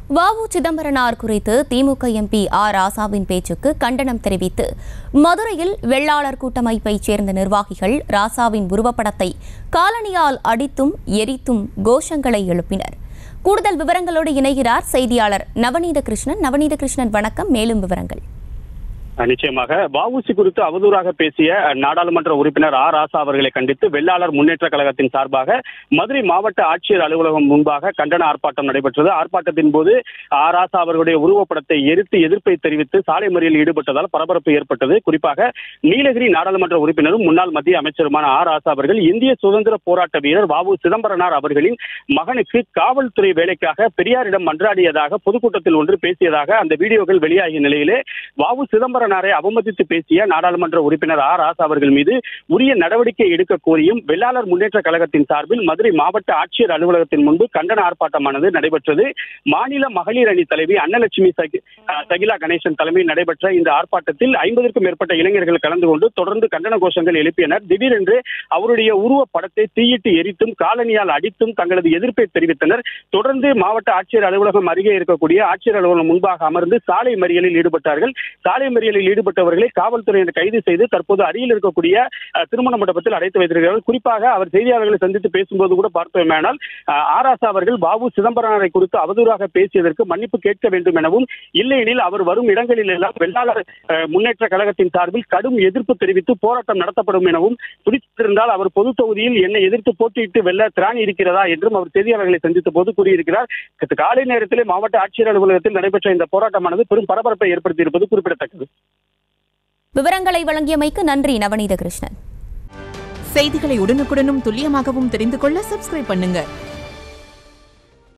வவு சிதம்பரனார் குறித்து திமுக MP R ராசாவின் பேச்சுக்கு கண்டனம் தெரிவித்து மதுரையில் வெள்ளாளர் கூட்டமைப்பைச் சேர்ந்த நிர்வாகிகள் ராசாவின் உருவப்படத்தை காலணியால் அடித்தும் எரித்தும் கோஷங்களை எழுப்பினர் கூடுதல் விவரங்களோடு இணைகிறார் செய்தியாளர் நவநீத கிருஷ்ணன் நவநீத கிருஷ்ணன் வணக்கம் மேலும் விவரங்கள் நிச்சயமாக வஉசி குறித்து அவதூறாக பேசிய நாடாளுமன்ற உறுப்பினர் ஆர் ராசா அவர்களை கண்டித்து வெள்ளாளர் முன்னேற்ற கழகத்தின் சார்பாக மதுரை மாவட்ட ஆட்சியர் அலுவலகம் முன்பாக கண்டன ஆர்ப்பாட்டம் நடைபெற்றது ஆர்ப்பாட்டத்தின் போது ஆர் ராசா அவர்களுடைய உருவப்படத்தை எரித்து எதிர்ப்பை தெரிவித்து சாலை மறியலில் ஈடுபட்டதால் பரபரப்பு ஏற்பட்டது குறிப்பாக நீலகிரி நாடாளுமன்ற உறுப்பினரும் முன்னாள் மத்திய அமைச்சருமான ஆர் ராசா அவர்கள் இந்திய சுதந்திர போராட்ட வீரர் வவு சிதம்பரனார் அவர்களின் மகனுக்கு காவல்துறை வேலைக்காக பெரியாரிடம் மன்றாடியதாக பொதுக்கூட்டத்தில் ஒன்று பேசியதாக அந்த வீடியோக்கள் வெளியாகிய நிலையிலே வவு சிதம்பரனாரை அவமதித்து பேசிய நாடாளுமன்ற உறுப்பினர் ஆர் ராசா அவர்கள் மீது உரிய நடவடிக்கை எடுக்க கோரியும் வெள்ளாளர் முன்னேற்ற கழகத்தின் சார்பில் மதுரை மாவட்ட ஆட்சியர் அலுவலகத்தின் முன்பு கண்டன ஆர்ப்பாட்டமானது நடைபெற்றது மாநில மகளிர் அணி தலைவி அன்னலட்சுமி சகி- அஹ் சகிலா கணேசன் தலைமையில் நடைபெற்ற இந்த ஆர்ப்பாட்டத்தில் ஐம்பதற்கும் மேற்பட்ட இளைஞர்கள் கலந்து கொண்டு தொடர்ந்து கண்டன கோஷங்கள் எழுப்பினர் திடீரென்று அவருடைய உருவ படத்தை தீயிட்டு எரித்தும் காலணியால் அடித்தும் தங்களது எதிர்ப்பை தெரிவித்தனர் தொடர்ந்து மாவட்ட ஆட்சியர் அலுவலகம் அருகே இருக்கக்கூடிய ஆட்சியர் அலுவலகம் முன்பாக அமர்ந்து சாலை மறியலில் ஈடுபட்டார்கள் சாலை மறியலில் ஈடுபட்டவர்களை காவல்துறையினர் கைது செய்து தற்போது அருகில் இருக்கக்கூடிய அஹ், திருமண மண்டபத்தில் அடைத்து வைத்திருக்கிறார்கள் குறிப்பாக அவர் செய்தியாளர்களை சந்தித்து பேசும்போது கூட பார்த்தோமேனால் அஹ், ஆராசா அவர்கள் பாபு சிதம்பரனாரை குறித்து அவதூறாக பேசியதற்கு மன்னிப்பு கேட்க வேண்டும் எனவும் இல்லையெனில் அவர் வரும் இடங்களில் எல்லாம் வெள்ளாளர் அஹ், முன்னேற்ற கழகத்தின் சார்பில் கடும் எதிர்ப்பு தெரிவித்து போராட்டம் நடத்தப்படும் எனவும் பிடித்திருந்தால் அவர் பொது தொகுதியில் என்னை எதிர்த்து போட்டியிட்டு வெல்ல திராணி இருக்கிறதா என்றும் அவர் செய்தியாளர்களை சந்தித்த போது கூறியிருக்கிறார் காலை நேரத்திலே மாவட்ட ஆட்சியர் அலுவலகத்தில் நடைபெற்ற இந்த போராட்டமானது பெரும் பரபரப்பை ஏற்படுத்தியிருப்பது குறிப்பிடத்தக்கது விவரங்களை வழங்கியமைக்கு நன்றி நவநீத கிருஷ்ணன் செய்திகளை உடனுக்குடனும் துல்லியமாகவும் தெரிந்து கொள்ள சப்ஸ்கிரைப் பண்ணுங்க